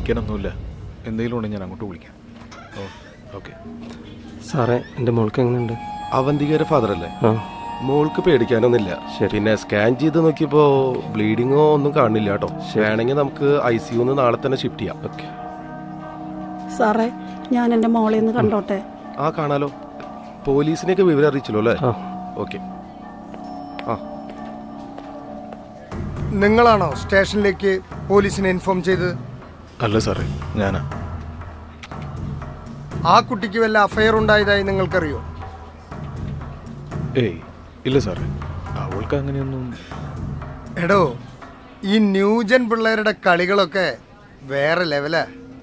പേടിക്കാനൊന്നുമില്ല എന്തെങ്കിലും ഉണ്ടെങ്കിൽ ഞാൻ അങ്ങോട്ട് വിളിക്കാം ഓ ഓക്കെ സാറേ എൻ്റെ മോൾക്ക് എങ്ങനെയുണ്ട് അവന്തികയുടെ ഫാദർ അല്ലേ ആ മോൾക്ക് പേടിക്കാനൊന്നുമില്ല ശരി. പിന്നെ സ്കാൻ ചെയ്ത് നോക്കിയപ്പോ ബ്ലീഡിങ്ങോ ഒന്നും കാണില്ല കേട്ടോ വേണമെങ്കിൽ നമുക്ക് ഐ സി യുന്ന് നാളെ തന്നെ ഷിഫ്റ്റ് ചെയ്യാം ഓക്കെ സാറേ ഞാൻ എൻ്റെ മോളെ ഒന്ന് കണ്ടോട്ടെ ആ കാണാലോ പോലീസിനെയൊക്കെ വിവരം അറിയിച്ചല്ലോ അല്ലേ ആ ഓക്കെ ആ നിങ്ങളാണോ സ്റ്റേഷനിലേക്ക് പോലീസിനെ ഇൻഫോം ചെയ്തത് അല്ല സാറേ ഞാനാ ആ കുട്ടിക്ക് വല്ല അഫയർ ഉണ്ടായതായി നിങ്ങൾക്കറിയോ ഏയ് ഇല്ല സാറേ അവൾക്ക് അങ്ങനെയൊന്നും എടോ ഈ ന്യൂജൻ പിള്ളേരുടെ കളികളൊക്കെ വേറെ ലെവലാ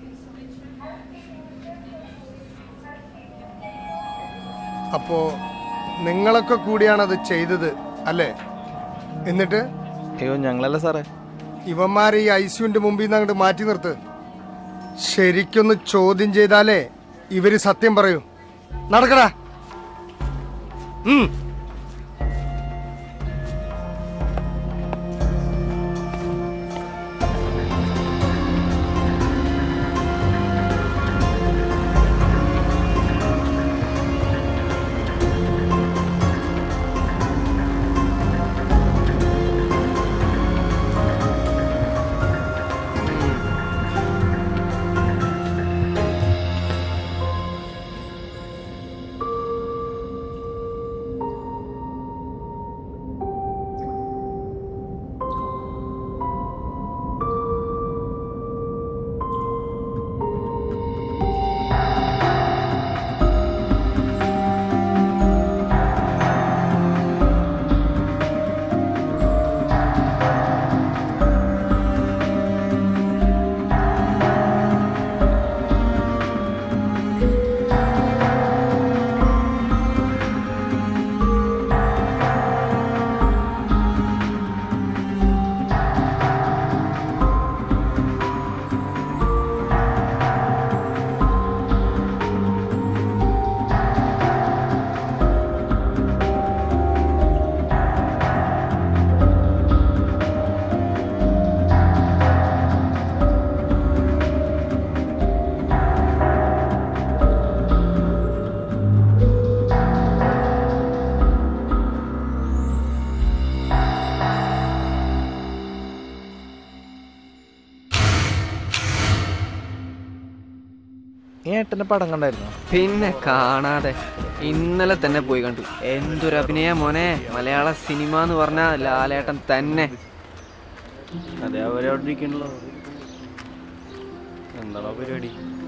അപ്പോ നിങ്ങളൊക്കെ കൂടിയാണ് അത് ചെയ്തത് അല്ലേ എന്നിട്ട് അയ്യോ ഞങ്ങളല്ല സാറേ ഇവന്മാരെ ഈ ഐസ്യുവിന്റെ മുമ്പിൽ നിന്ന് അങ്ങോട്ട് മാറ്റി നിർത്ത് ശരിക്കൊന്ന് ചോദ്യം ചെയ്താലേ ഇവര് സത്യം പറയൂ നടക്കടാ ഉം ഈ ഏട്ടന്റെ പടം കണ്ടായിരുന്നോ പിന്നെ കാണാതെ ഇന്നലെ തന്നെ പോയി കണ്ടു എന്തൊരു അഭിനയ മോനെ മലയാള സിനിമ എന്ന് പറഞ്ഞ ലാലേട്ടൻ തന്നെ അതെ അവരവിടെ ഇരിക്കണല്ലോ എന്താണോ പരിപാടി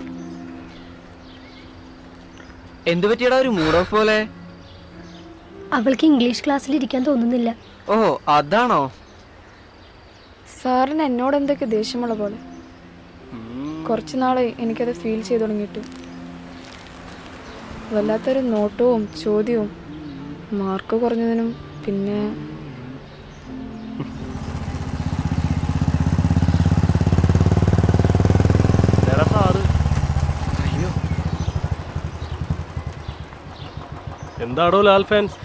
എന്തു പറ്റിയടാ ഒരു മൂഡ് ഓഫ് പോലെ അവൾക്ക് ഇംഗ്ലീഷ് ക്ലാസ്സിൽ ഇരിക്കാൻ തോന്നുന്നില്ല ഓ അതാണോ സാറിന് എന്നോട് എന്തൊക്കെ ദേഷ്യമുള്ള പോലെ കുറച്ച് നാളെ എനിക്കത് ഫീൽ ചെയ്തു തുടങ്ങിയിട്ട് വല്ലാത്തൊരു നോട്ടവും ചോദ്യവും മാർക്ക് കുറഞ്ഞതിനും പിന്നെ എന്താടോ ലാൽ ഫാൻസ്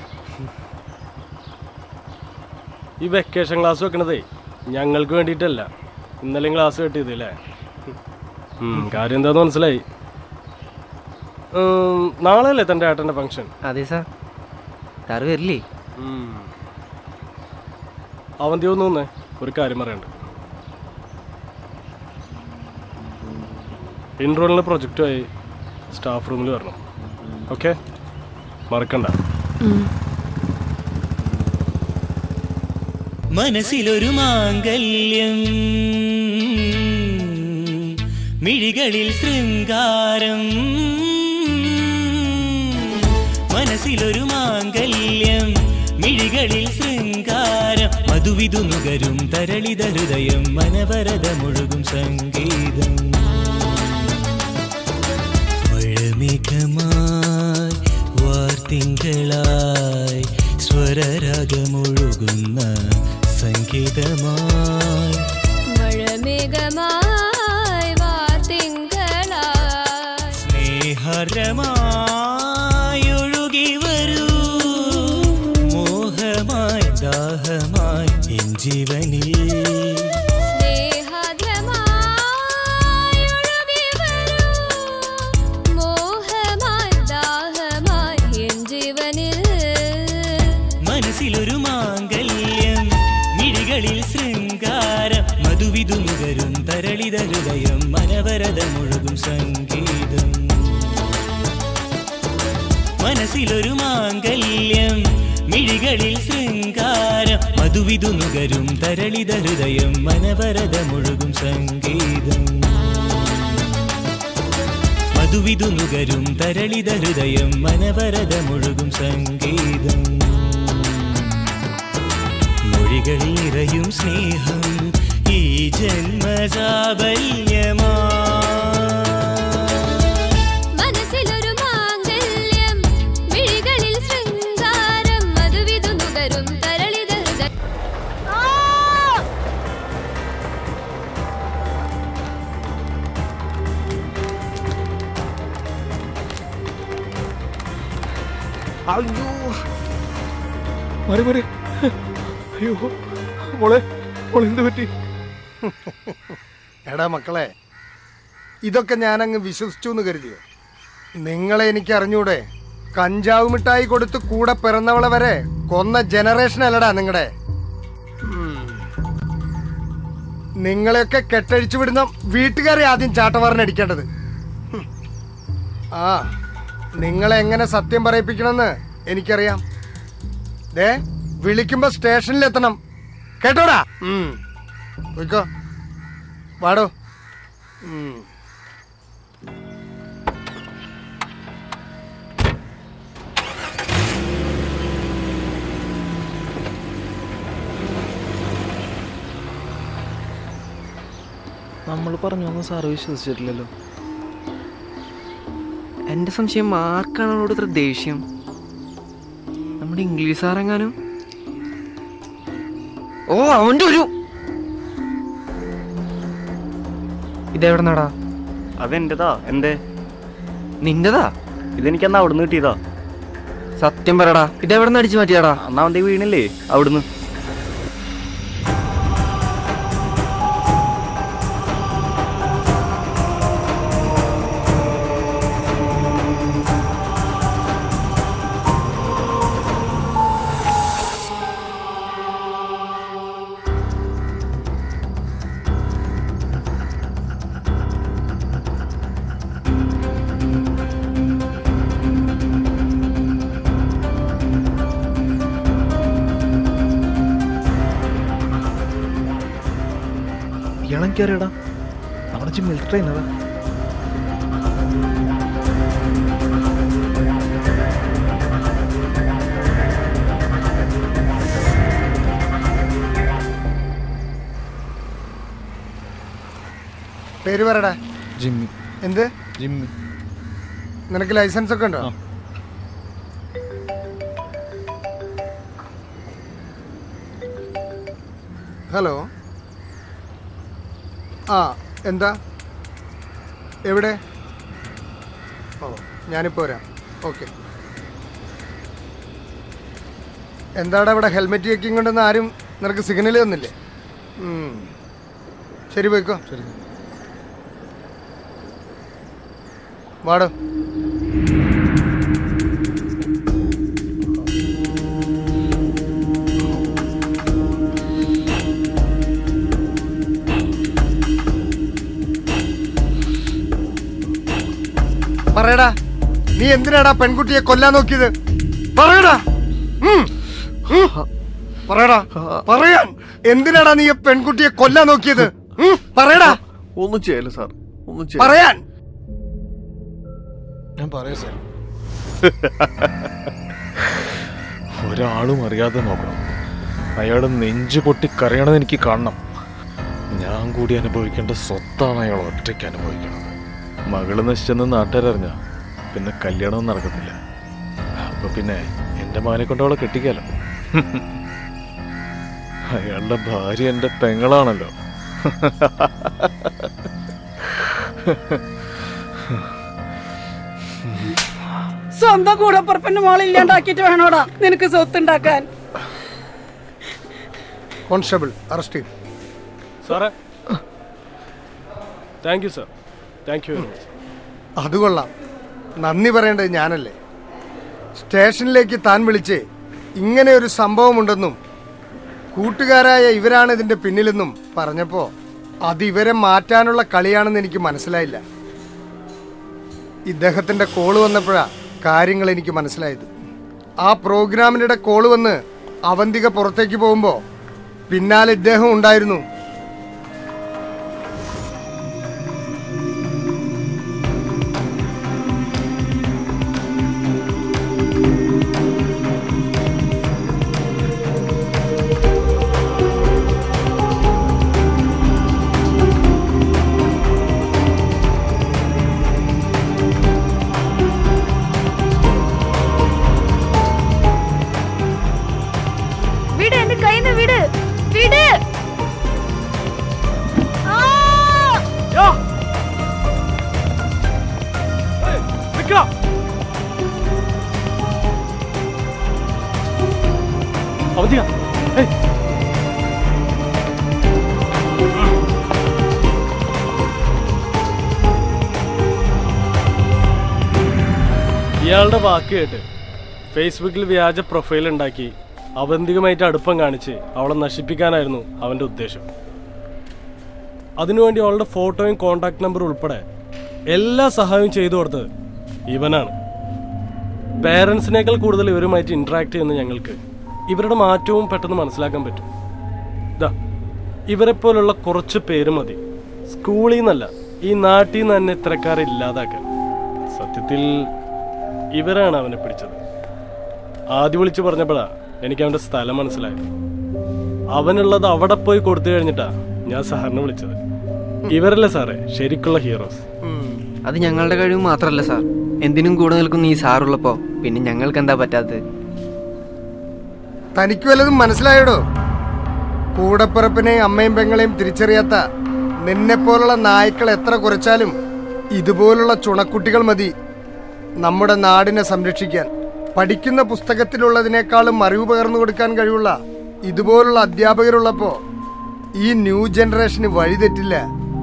ഈ വെക്കേഷൻ ക്ലാസ് വെക്കണതേ ഞങ്ങൾക്ക് വേണ്ടിയിട്ടല്ല ഇന്നലെയും ക്ലാസ് കിട്ടിയത് അല്ലേ ഉം, കാര്യം എന്താന്ന് മനസ്സിലായി ഉം, നാളെ അല്ലേ തൻ്റെ ഏട്ടൻ്റെ ഫംഗ്ഷൻ അതെ സാർ സാറ് വരില്ലേ അവന്തി ഒന്ന് വന്നേ ഒരു കാര്യം പറയണ്ട ഇൻറോളിന് പ്രൊജക്റ്റുമായി സ്റ്റാഫ് റൂമിൽ വരണം ഓക്കെ മറക്കണ്ട മനസ്സിലൊരു മാംഗല്യം മിഴികളിൽ ശൃംഗാരം മനസ്സിലൊരു മാംഗല്യം മിഴികളിൽ ശൃംഗാരം മധുവിധു നുകരും തരളിത ഹൃദയം മനവരത മുഴുകും സംഗീതം മഴമേഘമായി വാർത്തിങ്കളായി സ്വരരാഗമൊഴുകുന്ന സംഗീതമായി മഴമേഘമായി വാർത്തിങ്കളായി സ്നേഹരമായി ഒഴുകി വരൂ മോഹമായി ദാഹമായി എൻ ജീവനിൽ സ്നേഹദ്രമായി മനവരതമൊഴുകും സംഗീതം മനസ്സിലൊരു മാംഗല്യം മിഴികളിൽ ശൃംഗാരം മധുവിധു നുകരും തരളിത ഹൃദയം മനവരതമൊഴുകും സംഗീതം മധുവിധു നുകരും തരളിത ഹൃദയം മനവരതമൊഴുകും സംഗീതം മൊഴികൾ നിറയും സ്നേഹം ഈ ജന്മജാബല്യമാ മനസ്സിലൊരു മാംഗല്യം മിഴികളിൽ ശൃംഗാരം മധുവിധു നുകരും തരളിത ഹൃദയ അയ്യോ മറി മറി അയ്യോ മോളെ മോളെ എന്ത് പറ്റി എടാ മക്കളെ ഇതൊക്കെ ഞാനങ്ങ് വിശ്വസിച്ചു എന്ന് കരുതിയോ നിങ്ങളെ എനിക്ക് അറിഞ്ഞൂടെ കഞ്ചാവ് മിഠായി കൊടുത്ത് കൂടെ പിറന്നവളെ വരെ കൊന്ന ജനറേഷൻ അല്ലടാ നിങ്ങളുടെ നിങ്ങളെയൊക്കെ കെട്ടഴിച്ചു വിടുന്ന വീട്ടുകാരെ ആദ്യം ചാട്ടവാറിനടിക്കേണ്ടത് ഹും. ആ നിങ്ങളെ എങ്ങനെ സത്യം പറയിപ്പിക്കണമെന്ന് എനിക്കറിയാം ദേ വിളിക്കുമ്പോ സ്റ്റേഷനിൽ എത്തണം കേട്ടോടാ ഉം. പോയിക്കോ വാടോ ഉം. നമ്മൾ പറഞ്ഞൊന്നും സാറ് വിശ്വസിച്ചിട്ടില്ലല്ലോ എൻ്റെ സംശയം ആർക്കാണ് അവളോട് ഇത്ര ദേഷ്യം നമ്മുടെ ഇംഗ്ലീഷ് സാറെങ്ങാനും ഓ അവൻ്റെ ഒരു ഇതെവിടെ നടാ അതെന്റെതാ എന്തേ നിന്റെതാ ഇതെനിക്കെന്നാ അവിടുന്ന് കിട്ടിയതാ സത്യം പറയടാ ഇതെവിടെ നിന്ന് അടിച്ചു മാറ്റിയാടാ അന്നാ അവന്റെ വീണില്ലേ അവിടുന്ന് ഇളം കയറിയടാ നമ്മുടെ മിലിറ്ററി ട്രെയിനറാ പേര് പറയടാ ജിമ്മി എന്ത് ജിമ്മി നിനക്ക് ലൈസൻസ് ഒക്കെ ഉണ്ടോ ഹലോ ആ എന്താ എവിടെ ഓ ഞാനിപ്പോൾ വരാം ഓക്കെ എന്താടാ ഇവിടെ ഹെൽമെറ്റ് ചെക്കിംഗ് ഉണ്ടെന്ന് ആരും നിനക്ക് സിഗ്നൽ തന്നില്ലേ ഉം. ശരി പോയിക്കോ ശരി വാടോ പറയടാ നീ എന്തിനാടാ പെൺകുട്ടിയെ കൊല്ലാൻ നോക്കിയത് പറയടാ ഉം. ഉം. പറയടാ പറയാൻ എന്തിനാടാ നീ ഈ പെൺകുട്ടിയെ കൊല്ലാൻ നോക്കിയത് ഉം. പറയടാ ഒന്നും ചെയ്യല്ല സാർ ഒന്നും പറയാൻ ഞാൻ പറയാം സാർ ഒരാളും അറിയാതെ നോക്കണം അയാൾ നെഞ്ചു പൊട്ടി കരയണത് എനിക്ക് കാണണം ഞാൻ കൂടി അനുഭവിക്കേണ്ട സ്വത്താണ് അയാൾ ഒറ്റയ്ക്ക് അനുഭവിക്കുന്നത് മകള് നശിച്ചെന്ന് നാട്ടുകാരറിഞ്ഞ പിന്നെ കല്യാണവും നടക്കത്തില്ല അപ്പൊ പിന്നെ എന്റെ മകനെ കൊണ്ട് അവളെ കെട്ടിക്കാലോ അയാളുടെ ഭാര്യ എന്റെ പെങ്ങളാണല്ലോ സ്വന്തം കൂടപ്പുറപ്പിന്റെ മോളില്ലാണ്ടാക്കിയിട്ട് വേണോടാ നിനക്ക് സ്വത്തുണ്ടാക്കാൻ കോൺസ്റ്റബിൾ അറസ്റ്റ് ചെയ്യും സാറേ thank you sir thank you very much അത് കൊള്ളാം നന്ദി പറയേണ്ടത് ഞാനല്ലേ സ്റ്റേഷനിലേക്ക് താൻ വിളിച്ച് ഇങ്ങനെ ഒരു സംഭവമുണ്ടെന്നും കൂട്ടുകാരായ ഇവരാണ് ഇതിന്റെ പിന്നിലെന്നും പറഞ്ഞപ്പോ അത് ഇവരെ മാറ്റാനുള്ള കളിയാണെന്ന് എനിക്ക് മനസ്സിലായില്ല ഇദ്ദേഹത്തിന്റെ കോള് വന്നപ്പോഴാ കാര്യങ്ങൾ എനിക്ക് മനസ്സിലായത് ആ പ്രോഗ്രാമിനിടെ കോള് വന്ന് അവന്തിക പുറത്തേക്ക് പോകുമ്പോ പിന്നാലെ ഇദ്ദേഹം ഉണ്ടായിരുന്നു വിട് എന്റെ കയ്യിൽ നിന്ന് വിട് വിട് ആ! അവധിക ഇയാളുടെ വാക്ക് കേട്ട് ഫേസ്ബുക്കിൽ വ്യാജ പ്രൊഫൈൽ ഉണ്ടാക്കി അവന്തികമായിട്ട് അടുപ്പം കാണിച്ച് അവളെ നശിപ്പിക്കാനായിരുന്നു അവൻ്റെ ഉദ്ദേശം അതിനുവേണ്ടി അവളുടെ ഫോട്ടോയും കോണ്ടാക്ട് നമ്പറും ഉൾപ്പെടെ എല്ലാ സഹായവും ചെയ്തു കൊടുത്തത് ഇവനാണ് പേരൻസിനേക്കാൾ കൂടുതൽ ഇവരുമായിട്ട് ഇന്ററാക്ട് ചെയ്യുന്ന ഞങ്ങൾക്ക് ഇവരുടെ മാറ്റവും പെട്ടെന്ന് മനസ്സിലാക്കാൻ പറ്റും ദാ ഇവരെ പോലുള്ള കുറച്ച് പേര് മതി സ്കൂളിൽ നിന്നല്ല ഈ നാട്ടിൽ നിന്ന് തന്നെ ഇത്തരക്കാരെ ഇല്ലാതാക്കാൻ സത്യത്തിൽ ഇവരാണ് അവനെ പിടിച്ചത് ആദ്യം വിളിച്ചു പറഞ്ഞപ്പോഴാ എനിക്ക് അവന്റെ സ്ഥലം മനസ്സിലായത് അവനുള്ളത് അവിടെ പോയി കൊടുത്തു കഴിഞ്ഞിട്ടാ ഞാൻ സാറിനെ വിളിച്ചത് ഇവരല്ലേ സാറേ ശരിക്കുള്ള ഹീറോസ് അത് ഞങ്ങളുടെ കഴിവ് മാത്രമല്ല സാർ എന്തിനും കൂടെ നിൽക്കുന്ന ഈ സാറുള്ളപ്പോ പിന്നെ ഞങ്ങൾക്ക് എന്താ പറ്റാത്തത് തനിക്ക് വല്ലതും മനസ്സിലായോടോ കൂടപ്പിറപ്പിനെയും അമ്മയും പെങ്ങളെയും തിരിച്ചറിയാത്ത നിന്നെപ്പോലുള്ള നായ്ക്കൾ എത്ര കുറച്ചാലും ഇതുപോലുള്ള ചുണക്കുട്ടികൾ മതി നമ്മുടെ നാടിനെ സംരക്ഷിക്കാൻ പഠിക്കുന്ന പുസ്തകത്തിലുള്ളതിനേക്കാളും അറിവ് പകർന്നു കൊടുക്കാൻ കഴിവുള്ള ഇതുപോലുള്ള അധ്യാപകരുള്ളപ്പോ ഈ ന്യൂ ജനറേഷന് വഴിതെറ്റില്ല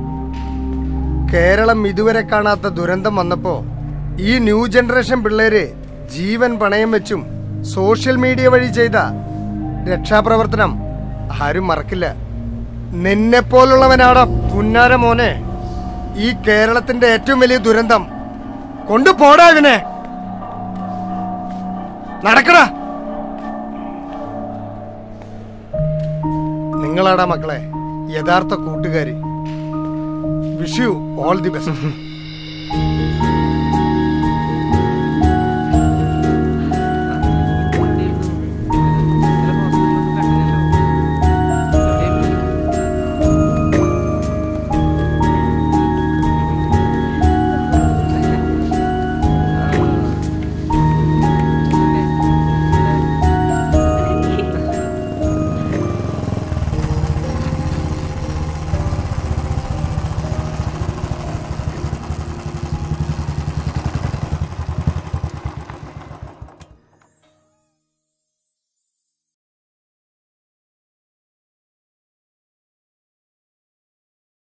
കേരളം ഇതുവരെ കാണാത്ത ദുരന്തം വന്നപ്പോ ഈ ന്യൂ ജനറേഷൻ പിള്ളേര് ജീവൻ പണയം വെച്ചും സോഷ്യൽ മീഡിയ വഴി ചെയ്ത രക്ഷാപ്രവർത്തനം ആരും മറക്കില്ല നിന്നെ പോലുള്ളവനാടാ പുന്നാര മോനെ ഈ കേരളത്തിന്റെ ഏറ്റവും വലിയ ദുരന്തം കൊണ്ടുപോടാ ഇവനെ നടക്കടാ നിങ്ങളാടാ മക്കളെ യഥാർത്ഥ കൂട്ടുകാരി wish you all the best